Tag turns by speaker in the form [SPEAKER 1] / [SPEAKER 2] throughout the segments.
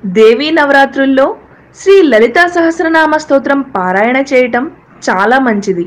[SPEAKER 1] దేవీ నవరాత్రుల్లో శ్రీ లలితా సహస్రనామ స్తోత్రం పారాయణ చేయటం చాలా మంచిది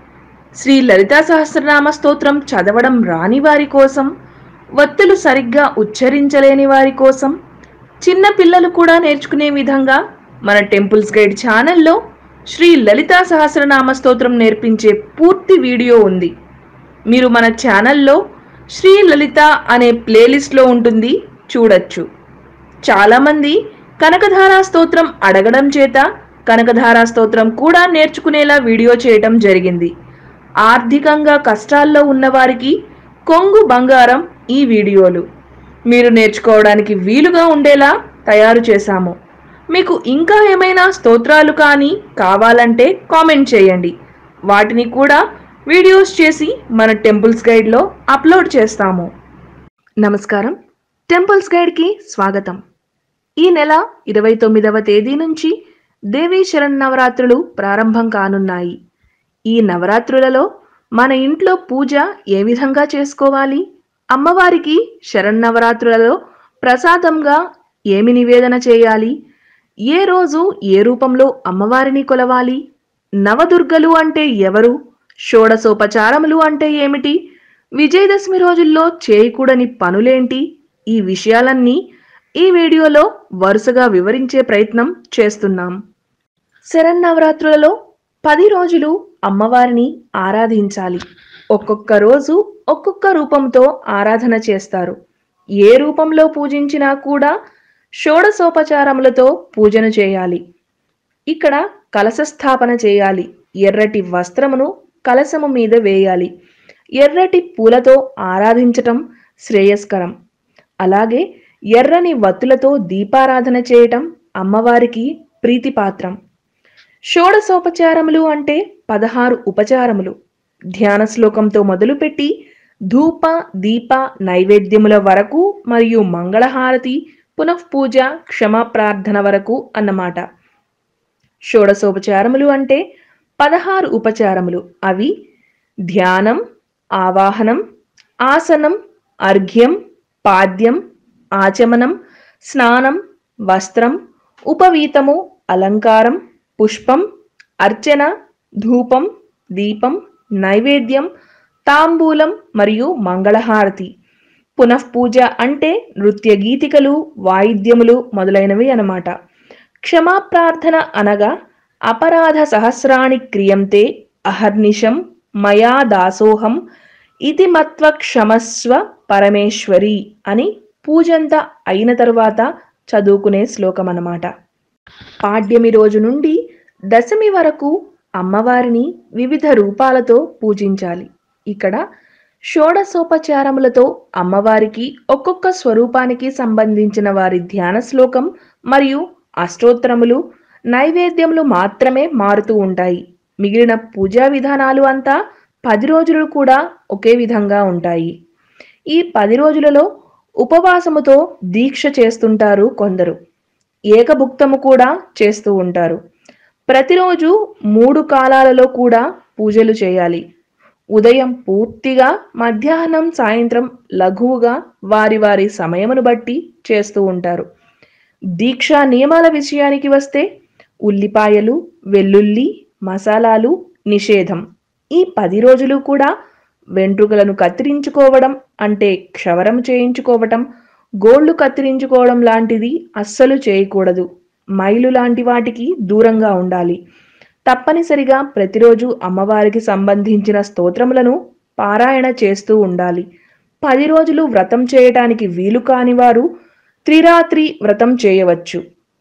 [SPEAKER 1] శ్రీ లలితా సహస్రనామ స్తోత్రం చదవడం రాని వారి కోసం వత్తులు సరిగ్గా ఉచ్చరించలేని వారి కోసం చిన్న పిల్లలు కూడా నేర్చుకునే విధంగా మన టెంపుల్స్ గైడ్ ఛానల్లో శ్రీ లలితా సహస్రనామ స్తోత్రం నేర్పించే పూర్తి వీడియో ఉంది మీరు మన ఛానల్లో శ్రీ లలిత అనే ప్లేలిస్ట్లో ఉంటుంది చూడొచ్చు చాలామంది కనకధారా స్తోత్రం అడగడం చేత కనకధారా స్తోత్రం కూడా నేర్చుకునేలా వీడియో చేయటం జరిగింది ఆర్థికంగా కష్టాల్లో ఉన్నవారికి కొంగు బంగారం ఈ వీడియోలు మీరు నేర్చుకోవడానికి వీలుగా ఉండేలా తయారు చేశాము మీకు ఇంకా ఏమైనా స్తోత్రాలు కానీ కావాలంటే కామెంట్ చేయండి వాటిని కూడా వీడియోస్ చేసి మన టెంపుల్స్ గైడ్లో అప్లోడ్ చేస్తాము నమస్కారం టెంపుల్స్ గైడ్కి స్వాగతం ఈ నెల ఇరవై తొమ్మిదవ తేదీ నుంచి దేవీ శరన్నవరాత్రులు ప్రారంభం కానున్నాయి ఈ నవరాత్రులలో మన ఇంట్లో పూజ ఏ విధంగా చేసుకోవాలి అమ్మవారికి శరన్నవరాత్రులలో ప్రసాదంగా ఏమి నివేదన చేయాలి ఏ రోజు ఏ రూపంలో అమ్మవారిని కొలవాలి నవదుర్గలు అంటే ఎవరు షోడసోపచారములు అంటే ఏమిటి విజయదశమి రోజుల్లో చేయకూడని పనులేంటి ఈ విషయాలన్నీ ఈ వీడియోలో వరుసగా వివరించే ప్రయత్నం చేస్తున్నాం శరన్నవరాత్రులలో పది రోజులు అమ్మవారిని ఆరాధించాలి ఒక్కొక్క రోజు ఒక్కొక్క రూపంతో ఆరాధన చేస్తారు ఏ రూపంలో పూజించినా కూడా షోడసోపచారములతో పూజను చేయాలి ఇక్కడ కలశ స్థాపన చేయాలి ఎర్రటి వస్త్రమును కలశము మీద వేయాలి ఎర్రటి పూలతో ఆరాధించటం శ్రేయస్కరం అలాగే ఎర్రని వత్తులతో దీపారాధన చేయటం అమ్మవారికి ప్రీతిపాత్రం షోడసోపచారములు అంటే పదహారు ఉపచారములు ధ్యాన శ్లోకంతో మొదలుపెట్టి ధూప దీప నైవేద్యముల వరకు మరియు మంగళహారతి పునఃపూజ క్షమాప్రార్థన వరకు అన్నమాట షోడసోపచారములు అంటే పదహారు ఉపచారములు అవి ధ్యానం ఆవాహనం ఆసనం అర్ఘ్యం పాద్యం ఆచమనం స్నానం వస్త్రం ఉపవీతము అలంకారం పుష్పం అర్చన ధూపం దీపం నైవేద్యం తాంబూలం మరియు మంగళహారతి పునఃపూజ అంటే నృత్య గీతికలు వాయిద్యములు మొదలైనవి అన్నమాట క్షమాప్రార్థన అనగా అపరాధ సహస్రాణి క్రియంతే అహర్నిశం మయా దాసోహం ఇది మత్వ క్షమస్వ పరమేశ్వరి అని పూజంతా అయిన తరువాత చదువుకునే శ్లోకం అన్నమాట పాడ్యమి రోజు నుండి దశమి వరకు అమ్మవారిని వివిధ రూపాలతో పూజించాలి ఇక్కడ షోడసోపచారములతో అమ్మవారికి ఒక్కొక్క స్వరూపానికి సంబంధించిన వారి ధ్యాన శ్లోకం మరియు అష్టోత్తరములు నైవేద్యములు మాత్రమే మారుతూ ఉంటాయి మిగిలిన పూజా విధానాలు అంతా పది రోజులు కూడా ఒకే విధంగా ఉంటాయి ఈ పది రోజులలో ఉపవాసముతో దీక్ష చేస్తుంటారు కొందరు ఏకభుక్తము కూడా చేస్తూ ఉంటారు ప్రతిరోజు మూడు కాలాలలో కూడా పూజలు చేయాలి ఉదయం పూర్తిగా మధ్యాహ్నం సాయంత్రం లఘువుగా వారి వారి సమయమును బట్టి చేస్తూ ఉంటారు దీక్షా నియమాల విషయానికి వస్తే ఉల్లిపాయలు వెల్లుల్లి మసాలాలు నిషేధం ఈ పది రోజులు కూడా వెంట్రుకలను కత్తిరించుకోవడం అంటే క్షవరం చేయించుకోవటం గోళ్లు కత్తిరించుకోవడం లాంటిది అస్సలు చేయకూడదు మైలు లాంటి వాటికి దూరంగా ఉండాలి తప్పనిసరిగా ప్రతిరోజు అమ్మవారికి సంబంధించిన స్తోత్రములను పారాయణ చేస్తూ ఉండాలి పది రోజులు వ్రతం చేయటానికి వీలు కాని వారు త్రిరాత్రి వ్రతం చేయవచ్చు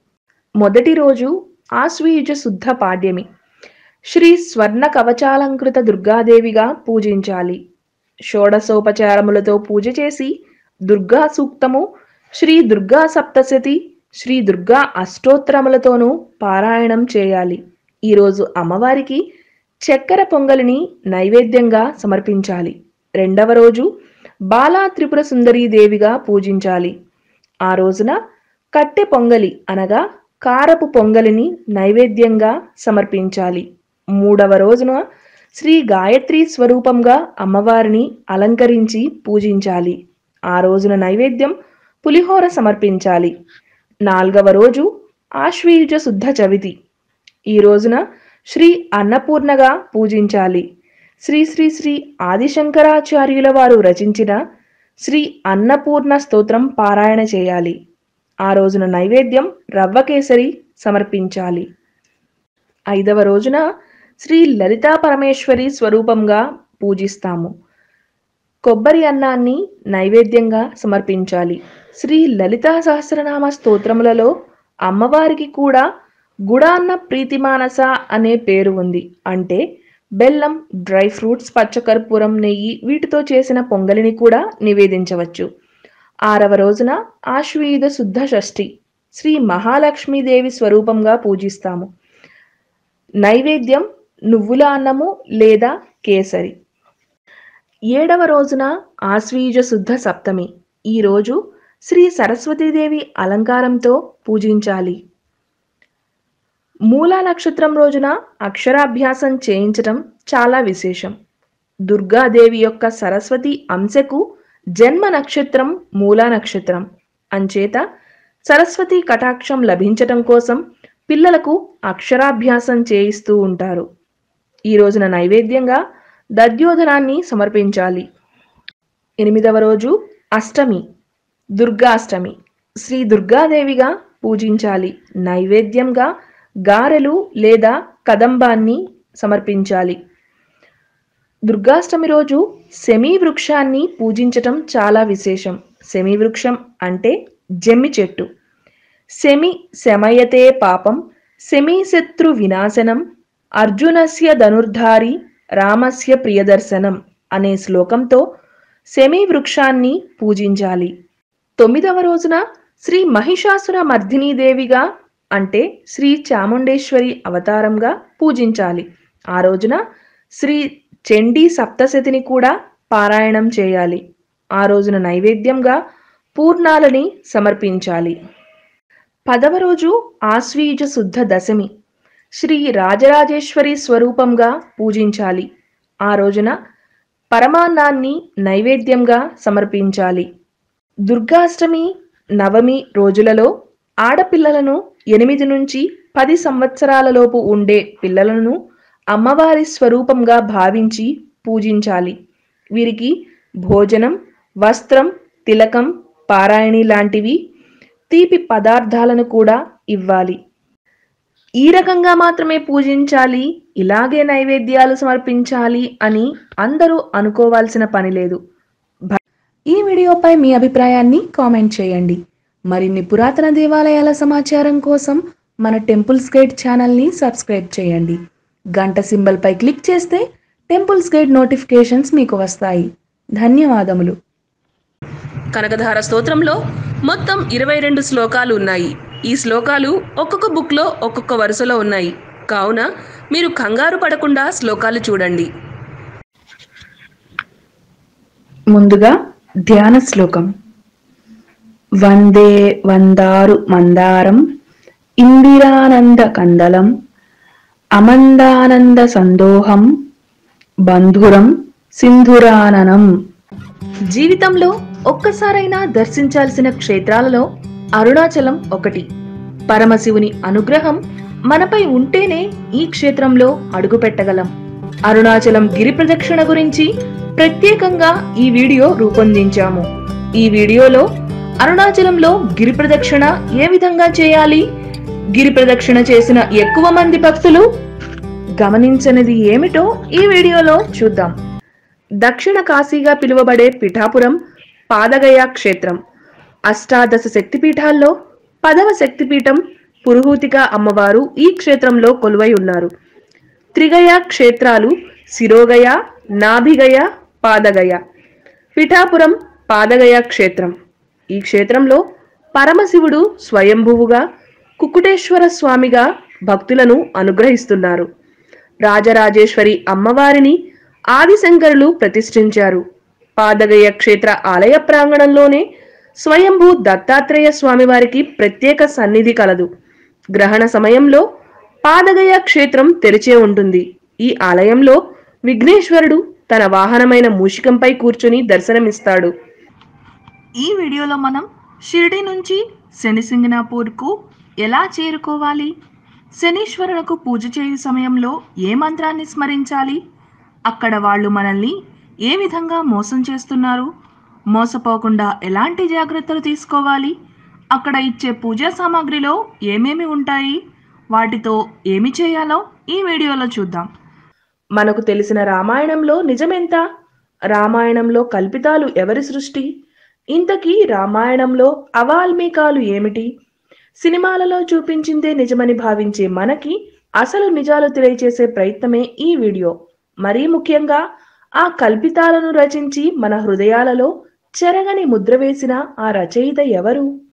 [SPEAKER 1] మొదటి రోజు ఆశ్వీయుజ శుద్ధ పాడ్యమి శ్రీ స్వర్ణ కవచాలంకృత దుర్గాదేవిగా పూజించాలి షోడసోపచారములతో పూజ చేసి దుర్గా సూక్తము శ్రీ దుర్గా సప్తశతి శ్రీ దుర్గా అష్టోత్తరములతోనూ పారాయణం చేయాలి ఈరోజు అమ్మవారికి చక్కెర పొంగలిని నైవేద్యంగా సమర్పించాలి రెండవ రోజు బాలా త్రిపుర సుందరీ దేవిగా పూజించాలి ఆ రోజున కట్టె పొంగలి అనగా కారపు పొంగలిని నైవేద్యంగా సమర్పించాలి మూడవ రోజున శ్రీ గాయత్రి స్వరూపంగా అమ్మవారిని అలంకరించి పూజించాలి ఆ రోజున నైవేద్యం పులిహోర సమర్పించాలి నాల్గవ రోజు ఆశ్వీయుజ శుద్ధ చవితి ఈ రోజున శ్రీ అన్నపూర్ణగా పూజించాలి శ్రీ శ్రీ శ్రీ ఆదిశంకరాచార్యుల వారు రచించిన శ్రీ అన్నపూర్ణ స్తోత్రం పారాయణ చేయాలి ఆ రోజున నైవేద్యం రవ్వ కేసరి సమర్పించాలి ఐదవ రోజున శ్రీ లలితా పరమేశ్వరి స్వరూపంగా పూజిస్తాము కొబ్బరి అన్నాన్ని నైవేద్యంగా సమర్పించాలి శ్రీ లలితా సహస్రనామ స్తోత్రములలో అమ్మవారికి కూడా గుడాన్న ప్రీతిమానస అనే పేరు ఉంది అంటే బెల్లం డ్రై ఫ్రూట్స్ పచ్చకర్పూరం నెయ్యి వీటితో చేసిన పొంగలిని కూడా నివేదించవచ్చు ఆరవ రోజున ఆశ్వయుధ శుద్ధ షష్ఠి శ్రీ మహాలక్ష్మీదేవి స్వరూపంగా పూజిస్తాము నైవేద్యం నువ్వుల అన్నము లేదా కేసరి ఏడవ రోజున ఆశ్వీజ శుద్ధ సప్తమి ఈ రోజు శ్రీ సరస్వతీదేవి అలంకారంతో పూజించాలి మూలా నక్షత్రం రోజున అక్షరాభ్యాసం చేయించటం చాలా విశేషం దుర్గాదేవి యొక్క సరస్వతి అంశకు జన్మ నక్షత్రం మూలా నక్షత్రం అంచేత సరస్వతి కటాక్షం లభించటం కోసం పిల్లలకు అక్షరాభ్యాసం చేయిస్తూ ఉంటారు ఈ రోజున నైవేద్యంగా దద్యోధనాన్ని సమర్పించాలి ఎనిమిదవ రోజు అష్టమి దుర్గాష్టమి శ్రీ దుర్గాదేవిగా పూజించాలి నైవేద్యంగా గారెలు లేదా కదంబాన్ని సమర్పించాలి దుర్గాష్టమి రోజు శమీ వృక్షాన్ని పూజించటం చాలా విశేషం శమీ వృక్షం అంటే జమ్మి చెట్టు శమి శమయతే పాపం శమీ శత్రు వినాశనం అర్జునస్య ధనుర్ధారి రామస్య ప్రియదర్శనం అనే శ్లోకంతో శమీ వృక్షాన్ని పూజించాలి తొమ్మిదవ రోజున శ్రీ మహిషాసుర మర్దినీదేవిగా అంటే శ్రీ చాముండేశ్వరి అవతారంగా పూజించాలి ఆ రోజున శ్రీ చండీ సప్తశతిని కూడా పారాయణం చేయాలి ఆ రోజున నైవేద్యంగా పూర్ణాలని సమర్పించాలి పదవ రోజు ఆశ్వీజ శుద్ధ దశమి శ్రీ రాజరాజేశ్వరి స్వరూపంగా పూజించాలి ఆ రోజున పరమాన్నాన్ని నైవేద్యంగా సమర్పించాలి దుర్గాష్టమి నవమి రోజులలో ఆడపిల్లలను ఎనిమిది నుంచి పది సంవత్సరాలలోపు ఉండే పిల్లలను అమ్మవారి స్వరూపంగా భావించి పూజించాలి వీరికి భోజనం వస్త్రం తిలకం పారాయణి లాంటివి తీపి పదార్థాలను కూడా ఇవ్వాలి ఈ రకంగా మాత్రమే పూజించాలి ఇలాగే నైవేద్యాలు సమర్పించాలి అని అందరూ అనుకోవాల్సిన పని లేదు ఈ వీడియోపై మీ అభిప్రాయాన్ని కామెంట్ చేయండి మరిన్ని పురాతన దేవాలయాల సమాచారం కోసం మన టెంపుల్స్ గైడ్ ఛానల్ని సబ్స్క్రైబ్ చేయండి గంట సింబల్పై క్లిక్ చేస్తే టెంపుల్స్ గైడ్ నోటిఫికేషన్స్ మీకు వస్తాయి ధన్యవాదములు కనకధార స్తోత్రంలో మొత్తం ఇరవై రెండు శ్లోకాలు ఉన్నాయి ఈ శ్లోకాలు ఒక్కొక్క బుక్లో ఒక్కొక్క వరుసలో ఉన్నాయి కావున మీరు కంగారు పడకుండా శ్లోకాలు చూడండి ముందుగా ధ్యాన శ్లోకం వందే వందారు మందారం ఇందిరానంద కందలం అమందానంద సందోహం బంధురం సింధురాననం జీవితంలో ఒక్కసారైనా దర్శించాల్సిన క్షేత్రాలలో అరుణాచలం ఒకటి పరమశివుని అనుగ్రహం మనపై ఉంటేనే ఈ క్షేత్రంలో అడుగుపెట్టగలం అరుణాచలం గిరి ప్రదక్షిణ గురించి ప్రత్యేకంగా ఈ వీడియో రూపొందించాము ఈ వీడియోలో అరుణాచలంలో గిరి ప్రదక్షిణ ఏ విధంగా చేయాలి గిరి ప్రదక్షిణ చేసిన ఎక్కువ మంది భక్తులు గమనించనిది ఏమిటో ఈ వీడియోలో చూద్దాం దక్షిణ కాశీగా పిలువబడే పిఠాపురం పాదగయ క్షేత్రం అష్టాదశ శక్తిపీఠాల్లో పదవ శక్తిపీఠం పురుహూతిక అమ్మవారు ఈ క్షేత్రంలో కొలువై ఉన్నారు త్రిగయ క్షేత్రాలు శిరోగయ నాభిగయ పాదగయ పిఠాపురం పాదగయ క్షేత్రం ఈ క్షేత్రంలో పరమశివుడు స్వయంభువుగా కుకుటేశ్వర స్వామిగా భక్తులను అనుగ్రహిస్తున్నారు రాజరాజేశ్వరి అమ్మవారిని ఆదిశంకరులు ప్రతిష్ఠించారు పాదగయ క్షేత్ర ఆలయ ప్రాంగణంలోనే స్వయంభూ దత్తాత్రేయ స్వామివారికి ప్రత్యేక సన్నిధి కలదు గ్రహణ సమయంలో పాదగయ క్షేత్రం తెరిచే ఉంటుంది ఈ ఆలయంలో విఘ్నేశ్వరుడు తన వాహనమైన మూషికంపై కూర్చుని దర్శనమిస్తాడు ఈ వీడియోలో మనం షిరిడి నుంచి శని సింగనాపూర్కు ఎలా చేరుకోవాలి శనీశ్వరులకు పూజ చేయు సమయంలో ఏ మంత్రాన్ని స్మరించాలి అక్కడ వాళ్ళు మనల్ని ఏ విధంగా మోసం చేస్తున్నారు మోసపోకుండా ఎలాంటి జాగ్రత్తలు తీసుకోవాలి అక్కడ ఇచ్చే పూజా సామాగ్రిలో ఏమేమి ఉంటాయి వాటితో ఏమి చేయాలో ఈ వీడియోలో చూద్దాం మనకు తెలిసిన రామాయణంలో నిజమెంత రామాయణంలో కల్పితాలు ఎవరి సృష్టి ఇంతకీ రామాయణంలో అవాల్మీకాలు ఏమిటి సినిమాలలో చూపించిందే నిజమని భావించే మనకి అసలు నిజాలు తెలియచేసే ప్రయత్నమే ఈ వీడియో మరీ ముఖ్యంగా ఆ కల్పితాలను రచించి మన హృదయాలలో చెరగని ముద్ర వేసిన ఆ రచయిత ఎవరు